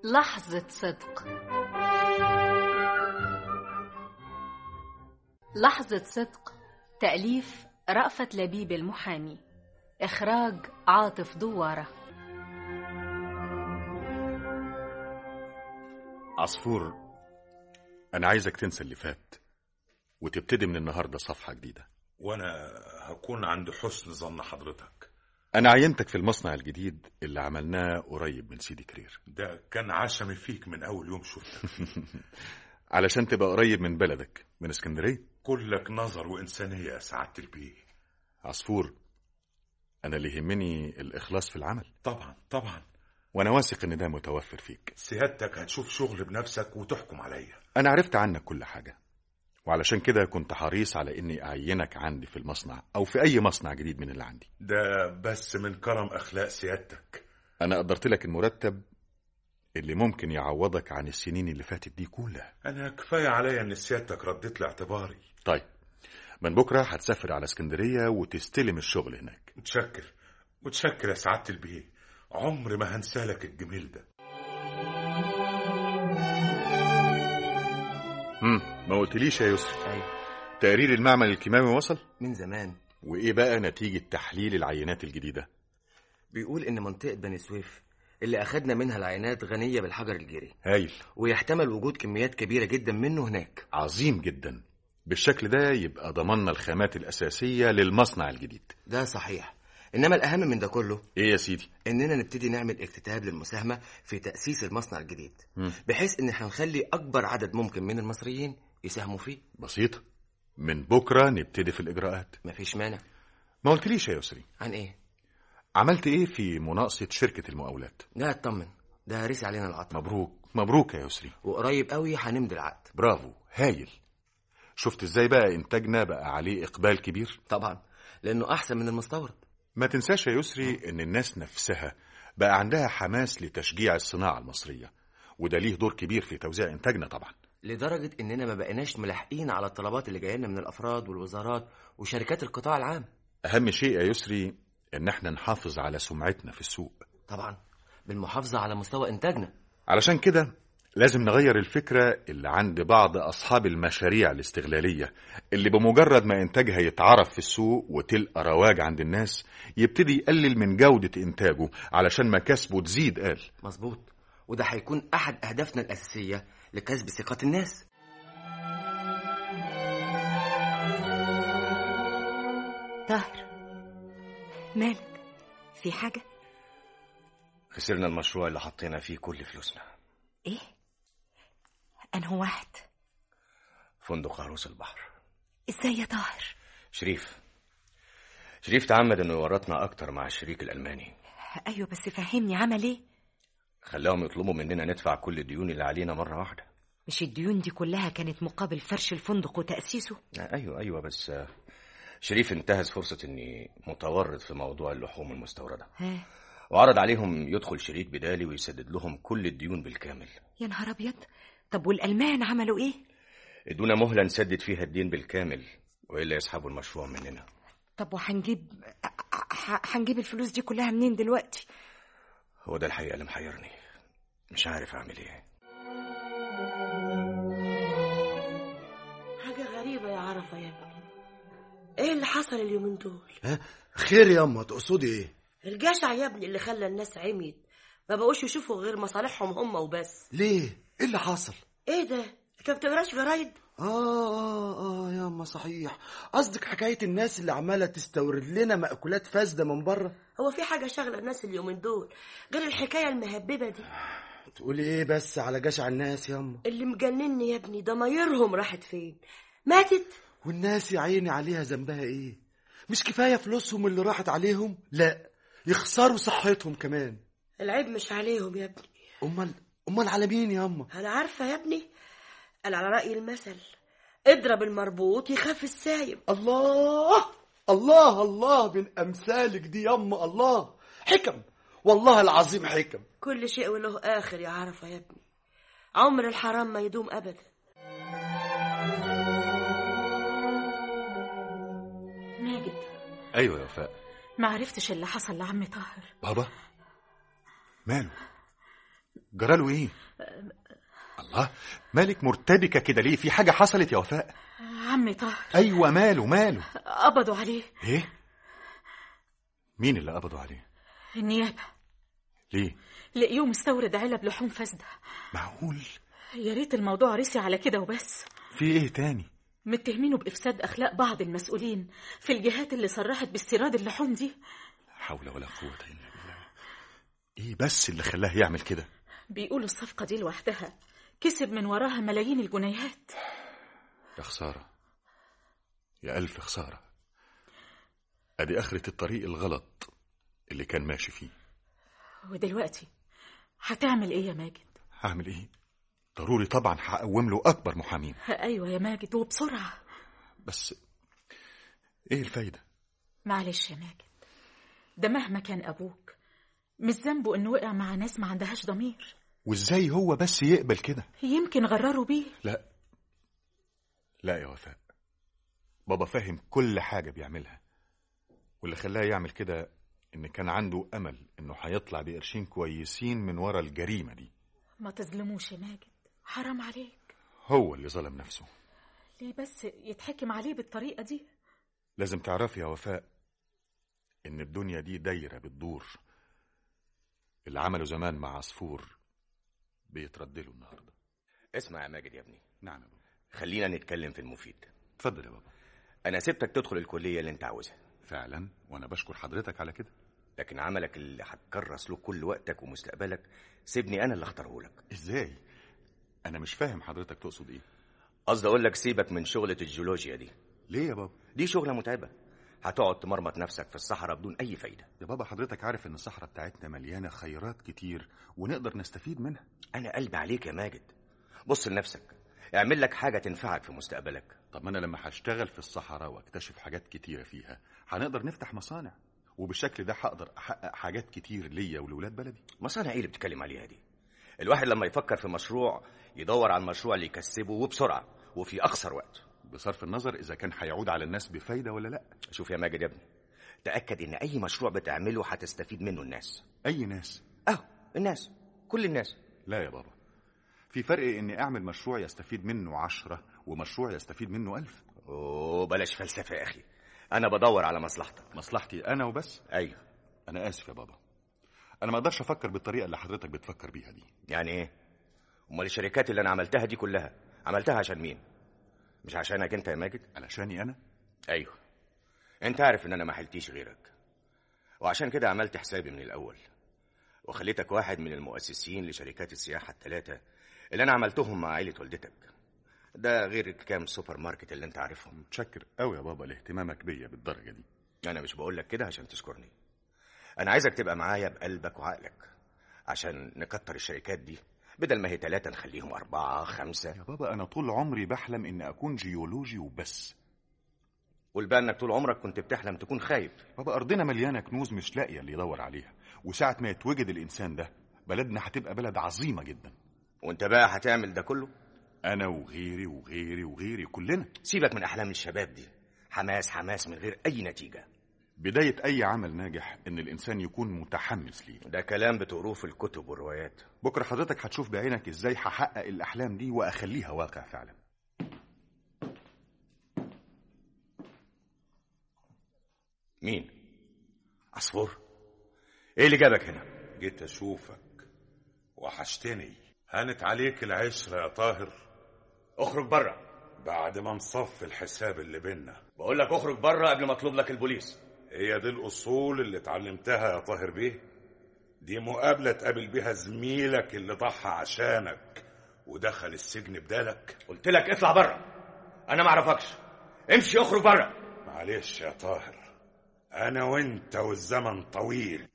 لحظة صدق لحظة صدق تأليف رأفت لبيب المحامي إخراج عاطف دوارة عصفور أنا عايزك تنسى اللي فات وتبتدي من النهاردة صفحة جديدة وانا هكون عند حسن ظن حضرتك أنا عينتك في المصنع الجديد اللي عملناه قريب من سيدي كرير ده كان عشمي فيك من اول يوم شفتك علشان تبقى قريب من بلدك من اسكندرية كلك نظر وانسانيه يا سعاده البيه عصفور أنا اللي يهمني الإخلاص في العمل طبعا طبعا وأنا واثق إن ده متوفر فيك سيادتك هتشوف شغل بنفسك وتحكم عليا أنا عرفت عنك كل حاجة وعلشان كده كنت حريص على إني أعينك عندي في المصنع أو في أي مصنع جديد من اللي عندي ده بس من كرم اخلاق سيادتك أنا قدرت لك المرتب اللي ممكن يعوضك عن السنين اللي فاتت دي كلها انا كفايه عليا ان سيادتك رديت لي اعتباري طيب من بكرة هتسافر على اسكندرية وتستلم الشغل هناك متشكر متشكر يا سعاده البيه عمري ما هنسالك الجميل ده امم ما قلتليش يا يسري أيوة تقرير المعمل الكيماوي وصل من زمان وإيه بقى نتيجة تحليل العينات الجديدة بيقول إن منطقة بني سويف اللي أخدنا منها العينات غنية بالحجر الجيري هايل ويحتمل وجود كميات كبيرة جدا منه هناك عظيم جدا بالشكل ده يبقى ضمننا الخامات الأساسية للمصنع الجديد ده صحيح إنما الأهم من ده كله إيه يا سيدي إننا نبتدي نعمل اكتتاب للمساهمة في تأسيس المصنع الجديد مم. بحيث إن هنخلي أكبر عدد ممكن من المصريين يساهموا فيه بسيطة من بكرة نبتدي في الإجراءات مفيش مانع ما قلتليش يا يسري عن إيه؟ عملت إيه في مناقصة شركة المقاولات لا اطمن ده رسي علينا العطا مبروك مبروك يا يسري وقريب قوي هنمضي العقد برافو هايل شفت ازاي بقى انتاجنا بقى عليه اقبال كبير طبعا لأنه أحسن من المستورد ما تنساش يا يسري ان الناس نفسها بقى عندها حماس لتشجيع الصناعة المصرية وده ليه دور كبير في توزيع انتاجنا طبعا لدرجة إننا ما بقيناش ملاحقين على الطلبات اللي جاية لنا من الأفراد والوزارات وشركات القطاع العام اهم شيء يا يسري ان احنا نحافظ على سمعتنا في السوق طبعا بالمحافظة على مستوى إنتاجنا علشان كده لازم نغير الفكرة اللي عند بعض أصحاب المشاريع الاستغلالية اللي بمجرد ما إنتاجها يتعرف في السوق وتلقى رواج عند الناس يبتدي يقلل من جودة إنتاجه علشان مكاسبه تزيد قال مظبوط وده هيكون أحد أهدافنا الأساسية لكسب ثقة الناس طاهر مالك في حاجة خسرنا المشروع اللي حطينا فيه كل فلوسنا ايه انه واحد فندق عروس البحر ازاي يا طاهر شريف شريف تعمد انه يورطنا اكتر مع الشريك الالماني ايوه بس فهمني عمل ايه خلاهم يطلبوا مننا ندفع كل الديون اللي علينا مره واحده مش الديون دي كلها كانت مقابل فرش الفندق وتأسيسه ايوه ايوه بس آه، شريف انتهز فرصه اني متورط في موضوع اللحوم المستورده ها وعرض عليهم يدخل شريك بدالي ويسدد لهم كل الديون بالكامل يا نهار ابيض طب والالمان عملوا ايه ادونا مهله نسدد فيها الدين بالكامل والا يسحبوا المشروع مننا طب وهنجيب ح- هنجيب الفلوس دي كلها منين دلوقتي هو ده الحقيقه اللي محيرني مش عارف اعمل ايه حاجة غريبة يا عرفة يا ابني ايه اللي حصل اليومين دول خير يا اما تقصدي ايه الجشع يا ابني اللي خلى الناس عميت ما بقوش يشوفوا غير مصالحهم هم وبس ليه ايه اللي حصل ايه ده انت ما بتقراش جرايد اه اه اه يا اما صحيح قصدك حكايه الناس اللي عماله تستورد لنا مأكولات فاسده من بره هو في حاجة شاغلة الناس اليومين دول غير الحكاية المهببة دي تقولي ايه بس على جشع الناس يا اما اللي مجنني يا ابني ضمايرهم راحت فين ماتت والناس يا عيني عليها ذنبها ايه مش كفايه فلوسهم اللي راحت عليهم لا يخسروا صحتهم كمان العيب مش عليهم يا ابني امال امال على مين يا اما انا عارفة يا ابني انا على رأي المثل اضرب المربوط يخاف السايب الله الله الله من امثالك دي يما الله حكم والله العظيم حكم كل شيء وله آخر يا عرفة يا ابني عمر الحرام ما يدوم أبدا ماجد ايوه يا وفاء ما عرفتش اللي حصل لعم طاهر بابا ماله جراله ايه الله مالك مرتبكه كده ليه في حاجه حصلت يا وفاء عمي طاهر ايوه ماله ماله قبضوا عليه ايه مين اللي قبضوا عليه النيابة ليه لقيوه مستورد علب لحوم فاسدة معقول يا ريت الموضوع رسي على كده وبس في ايه تاني متهمينه بإفساد أخلاق بعض المسؤولين في الجهات اللي صرحت باستيراد اللحوم دي لا حول ولا قوه الا بالله ايه بس اللي خلاه يعمل كده بيقولوا الصفقة دي لوحدها كسب من وراها ملايين الجنيهات يا خساره يا الف خساره ادي اخره الطريق الغلط اللي كان ماشي فيه ودلوقتي هتعمل ايه يا ماجد هعمل ايه ضروري طبعا هقوم له اكبر محامين ايوه يا ماجد وبسرعة بس ايه الفايده معلش يا ماجد ده مهما كان أبوك مش ذنبه إنه وقع مع ناس ما عندهاش ضمير وازاي هو بس يقبل كده يمكن غرروا بيه لا لا يا وفاء بابا فاهم كل حاجة بيعملها واللي خلاه يعمل كده إن كان عنده أمل إنه هيطلع بقرشين كويسين من ورا الجريمة دي ما تظلموش يا ماجد حرام عليك هو اللي ظلم نفسه ليه بس يتحكم عليه بالطريقة دي لازم تعرفي يا وفاء إن الدنيا دي دايرة بتدور اللي عمله زمان مع عصفور بيتردله النهارده اسمع يا ماجد يا ابني نعم يا بابا خلينا نتكلم في المفيد اتفضل يا بابا انا سبتك تدخل الكليه اللي انت عاوزها فعلا وانا بشكر حضرتك على كده لكن عملك اللي هتكرس له كل وقتك ومستقبلك سيبني انا اللي اختاره لك ازاي انا مش فاهم حضرتك تقصد ايه قصدي اقول لك سيبك من شغله الجيولوجيا دي ليه يا بابا دي شغله متعبه هتقعد تمرمط نفسك في الصحراء بدون اي فايده يا بابا حضرتك عارف ان الصحراء بتاعتنا مليانه خيرات كتير ونقدر نستفيد منها انا قلبي عليك يا ماجد بص لنفسك اعمل لك حاجه تنفعك في مستقبلك طب ما انا لما هشتغل في الصحراء واكتشف حاجات كتيره فيها هنقدر نفتح مصانع وبالشكل ده هقدر احقق حاجات كتير ليا ولولاد بلدي مصانع ايه اللي بتتكلم عليها دي الواحد لما يفكر في مشروع يدور على المشروع اللي يكسبه وبسرعه وفي اقصر وقت بصرف النظر اذا كان هيعود على الناس بفايده ولا لا شوف يا ماجد يا ابني تاكد ان اي مشروع بتعمله هتستفيد منه الناس اي ناس اهو الناس كل الناس لا يا بابا في فرق اني اعمل مشروع يستفيد منه عشرة ومشروع يستفيد منه ألف اوه بلاش فلسفه يا اخي انا بدور على مصلحتك مصلحتي انا وبس ايوه انا اسف يا بابا انا ما اقدرش افكر بالطريقه اللي حضرتك بتفكر بيها دي يعني ايه امال الشركات اللي انا عملتها دي كلها عملتها عشان مين مش عشانك انت يا ماجد علشاني انا ايوه انت عارف ان انا ما حلتيش غيرك وعشان كده عملت حسابي من الاول وخليتك واحد من المؤسسين لشركات السياحه الثلاثه اللي انا عملتهم مع عائله والدتك ده غير الكام سوبر ماركت اللي انت عارفهم متشكر قوي يا بابا لاهتمامك بيا بالدرجه دي انا مش بقول لك كده عشان تشكرني انا عايزك تبقى معايا بقلبك وعقلك عشان نكتر الشركات دي بدل ما هي ثلاثة نخليهم أربعة خمسة يا بابا انا طول عمري بحلم اني اكون جيولوجي وبس قول بقى انك طول عمرك كنت بتحلم تكون خايف بابا ارضنا مليانه كنوز مش لاقيه اللي يدور عليها وساعه ما يتوجد الانسان ده بلدنا هتبقى بلد عظيمه جدا وانت بقى هتعمل ده كله انا وغيري وغيري وغيري كلنا سيبك من احلام الشباب دي حماس حماس من غير اي نتيجه بدايه اي عمل ناجح ان الانسان يكون متحمس ليه ده كلام بتقروه في الكتب والروايات بكره حضرتك هتشوف بعينك ازاي هحقق الاحلام دي واخليها واقع فعلا مين عصفور ايه اللي جابك هنا جيت اشوفك وحشتني هانت عليك العشرة يا طاهر اخرج بره بعد ما نصف الحساب اللي بينا بقول لك اخرج بره قبل ما اطلب لك البوليس هي دي الأصول اللي اتعلمتها يا طاهر بيه دي مقابلة تقابل بيها زميلك اللي ضحى عشانك ودخل السجن بدالك قلت لك اطلع بره انا ما اعرفكش امشي اخرج بره معلش يا طاهر أنا وأنت والزمن طويل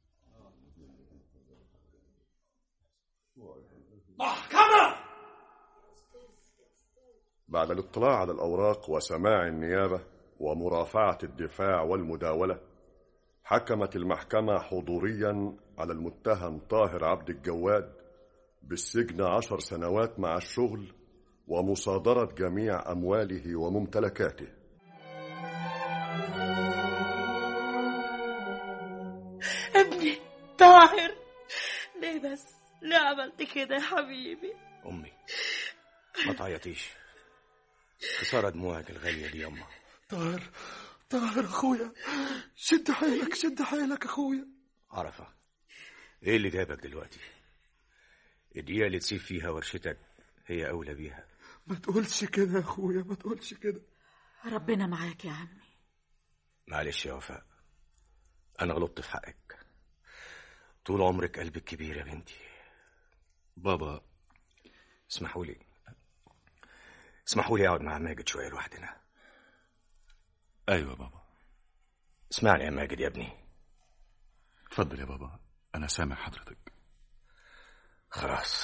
بعد الاطلاع على الأوراق وسماع النيابة ومرافعة الدفاع والمداولة حكمت المحكمة حضوريا على المتهم طاهر عبد الجواد بالسجن عشر سنوات مع الشغل ومصادرة جميع أمواله وممتلكاته ابني طاهر ليه بس ليه عملت كده يا حبيبي امي ما تعيطيش خساره دموعك الغاليه دي يما طاهر طاهر اخويا شد حيلك شد حيلك اخويا عرفه ايه اللي جابك دلوقتي الدقيقه اللي تسيب فيها ورشتك هي اولى بيها ما تقولش كده يا اخويا ما تقولش كده ربنا معاك يا عمي معلش يا وفاء انا غلطت في حقك طول عمرك قلبك كبير يا بنتي بابا اسمحوا لي اسمحوا لي اقعد مع ماجد شويه لوحدنا ايوه بابا اسمعني يا ماجد يا ابني اتفضل يا بابا انا سامع حضرتك خلاص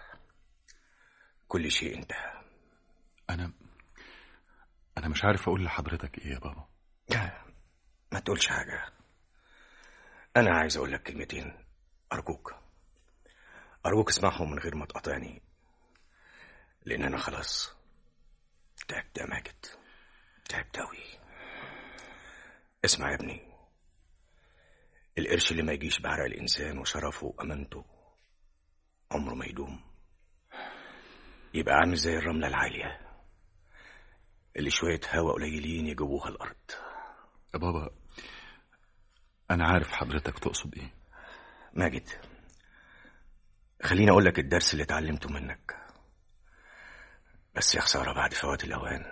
كل شيء انتهى انا انا مش عارف اقول لحضرتك ايه يا بابا ما تقولش حاجه انا عايز اقول لك كلمتين ارجوك ارجوك اسمعهم من غير ما تقاطعني لان انا خلاص تعبت يا ماجد تعبت اوي اسمع يا ابني القرش اللي ما يجيش بعرق الانسان وشرفه وامانته عمره ما يدوم يبقى عامل زي الرملة العالية اللي شوية هوا قليلين يجوها الأرض يا بابا انا عارف حضرتك تقصد ايه ماجد خليني أقول لك الدرس اللي اتعلمته منك بس يا خسارة بعد فوات الأوان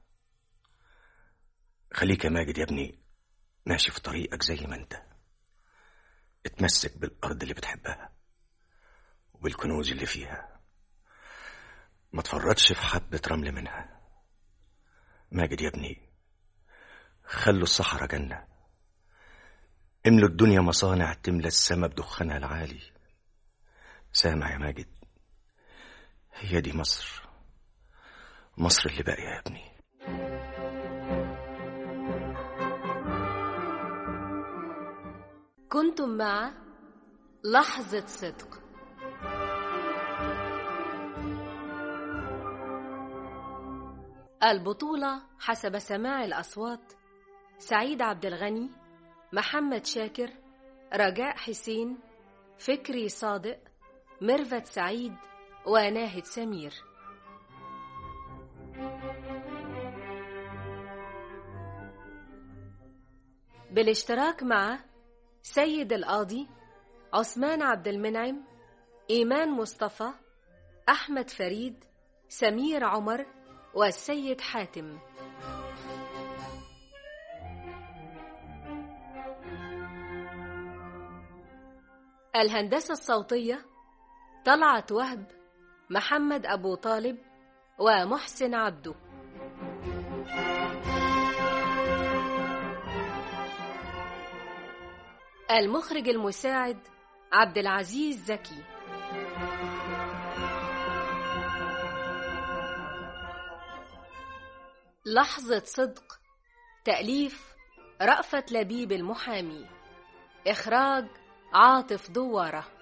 خليك يا ماجد يا ابني ماشي في طريقك زي ما انت اتمسك بالأرض اللي بتحبها وبالكنوز اللي فيها ما تفرطش في حبة رمل منها ماجد يا ابني خلوا الصحراء جنة املوا الدنيا مصانع تملى السما بدخانها العالي سامع يا ماجد هي دي مصر مصر اللي باقية يا ابني كنتم مع لحظة صدق البطولة حسب سماع الأصوات سعيد عبد الغني محمد شاكر رجاء حسين فكري صادق ميرفت سعيد وناهد سمير بالاشتراك مع سيد القاضي عثمان عبد المنعم إيمان مصطفى أحمد فريد سمير عمر والسيد حاتم الهندسة الصوتية طلعت وهب محمد أبو طالب ومحسن عبده المخرج المساعد عبد العزيز زكي لحظة صدق تأليف رأفت لبيب المحامي إخراج عاطف دوارة